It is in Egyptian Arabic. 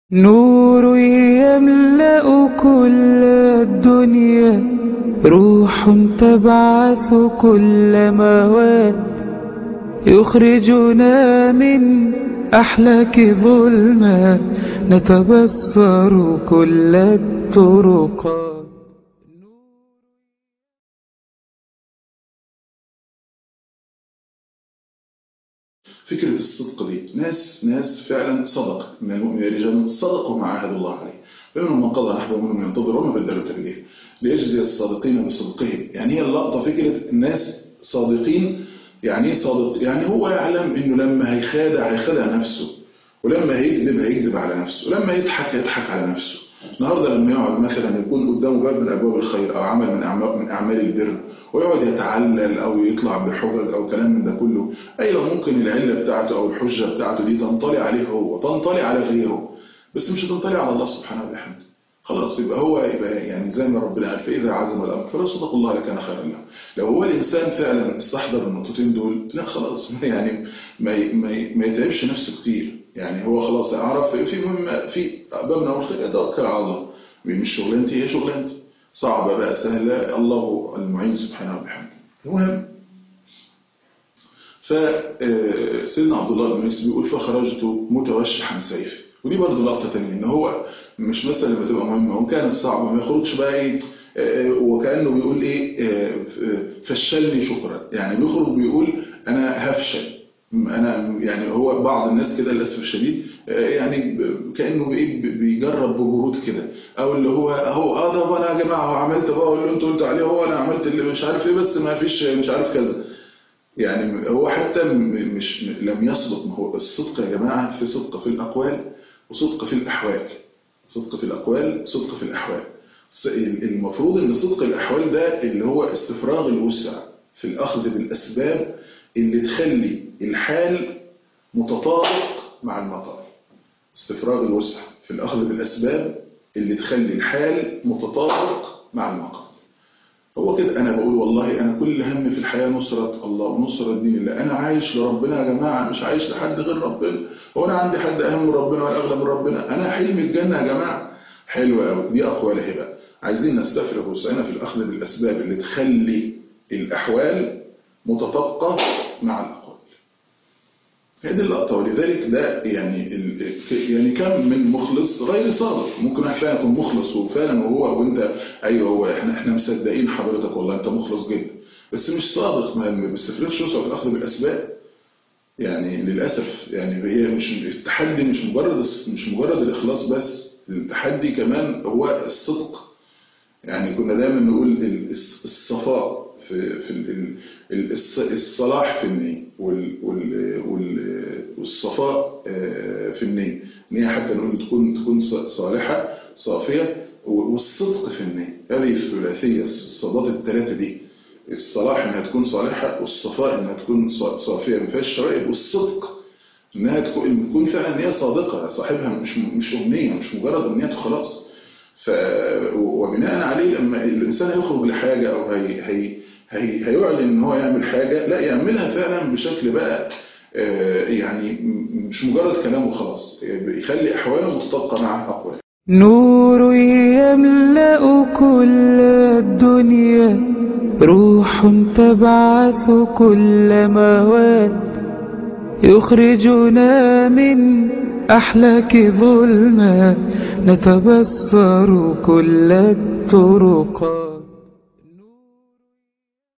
نور يملأ كل الدنيا روح تبعث كل مواد يخرجنا من أحلاك ظلمات نتبصر كل الطرقات فكرة الصدق دي ناس ناس فعلا صدق من المؤمنين رجال صدقوا ما عاهدوا الله عليه فمنهم من قضى نحبه ومنهم ينتظر وما بدلوا تبديلا ليجزي الصادقين بصدقهم يعني هي اللقطة فكرة الناس صادقين يعني ايه صادق يعني هو يعلم انه لما هيخادع هيخادع نفسه ولما هيكذب هيكذب على نفسه ولما يضحك هيضحك على نفسه النهارده لما يقعد مثلا يكون قدامه باب من ابواب الخير او عمل من اعمال من اعمال البر ويقعد يتعلل او يطلع بحجج او كلام من ده كله ايوه ممكن العله بتاعته او الحجه بتاعته دي تنطلي عليه هو تنطلي على غيره بس مش هتنطلي على الله سبحانه وبحمده خلاص يبقى هو يبقى يعني زي ما ربنا قال فاذا عزم الامر فلو صدق الله لكان خيرا له لو هو الانسان فعلا استحضر النقطتين دول لا خلاص يعني ما ما ما يتعبش نفسه كتير يعني هو خلاص عرف في مهم في باب من الخير يتوكل على الله مش شغلانتي هي شغلانتي صعبه بقى سهله الله المعين سبحانه وبحمده المهم فسيدنا عبد الله بن مسعود بيقول فخرجت متوشحا سيفي ودي برضه لقطه ثانيه ان هو مش مثلا لما تبقى مهمه وكانت صعبه ما يخرجش بقى ايه وكانه بيقول ايه فشلني شكرا يعني بيخرج بيقول انا هفشل انا يعني هو بعض الناس كده للاسف الشديد يعني كانه ايه بيجرب ببرود كده او اللي هو هو اه طب انا يا جماعه هو عملت بقى اللي انتوا قلتوا عليه هو انا عملت اللي مش عارف ايه بس ما فيش مش عارف كذا يعني هو حتى مش لم يصدق ما هو الصدق يا جماعه في صدق في الاقوال وصدق في الاحوال صدق في الاقوال صدق في الاحوال المفروض ان صدق الاحوال ده اللي هو استفراغ الوسع في الاخذ بالاسباب اللي تخلي الحال متطابق مع المطر استفراغ الوسع في الأخذ بالأسباب اللي تخلي الحال متطابق مع المقام هو كده أنا بقول والله أنا كل هم في الحياة نصرة الله ونصرة دين الله أنا عايش لربنا يا جماعة مش عايش لحد غير ربنا هو أنا عندي حد أهم من ربنا ولا أغلى من ربنا أنا حلم الجنة يا جماعة حلوة أوي دي أقوال اهي بقى عايزين نستفرغ وسعنا في الأخذ بالأسباب اللي تخلي الأحوال متطابقة مع الأقوال هي دي اللقطة ولذلك ده يعني يعني كم من مخلص غير صادق ممكن واحد فعلا يكون مخلص وفعلا وهو وانت ايوه هو احنا احنا مصدقين حضرتك والله انت مخلص جدا بس مش صادق ما بيستفرغش وسعه في الاخذ بالاسباب يعني للاسف يعني هي مش التحدي مش مجرد مش مجرد الاخلاص بس التحدي كمان هو الصدق يعني كنا دايما نقول الصفاء في في الصلاح في النية والصفاء في النية النية حتى نقول تكون تكون صالحة صافية والصدق في النية هذه الثلاثية الصفات الثلاثة دي الصلاح انها تكون صالحة والصفاء انها تكون صافية ما فيهاش شرائب والصدق انها تكون تكون فعلا نية صادقة صاحبها مش مش أمنية مش مجرد أمنية خلاص ف وبناء عليه لما الإنسان هيخرج لحاجة أو هي هي هي هيعلن ان هو يعمل حاجة لا يعملها فعلا بشكل بقى يعني مش مجرد كلام وخلاص يخلي احواله متطابقه مع اقواله نور يملأ كل الدنيا روح تبعث كل مواد يخرجنا من أحلاك ظلمات نتبصر كل الطرقات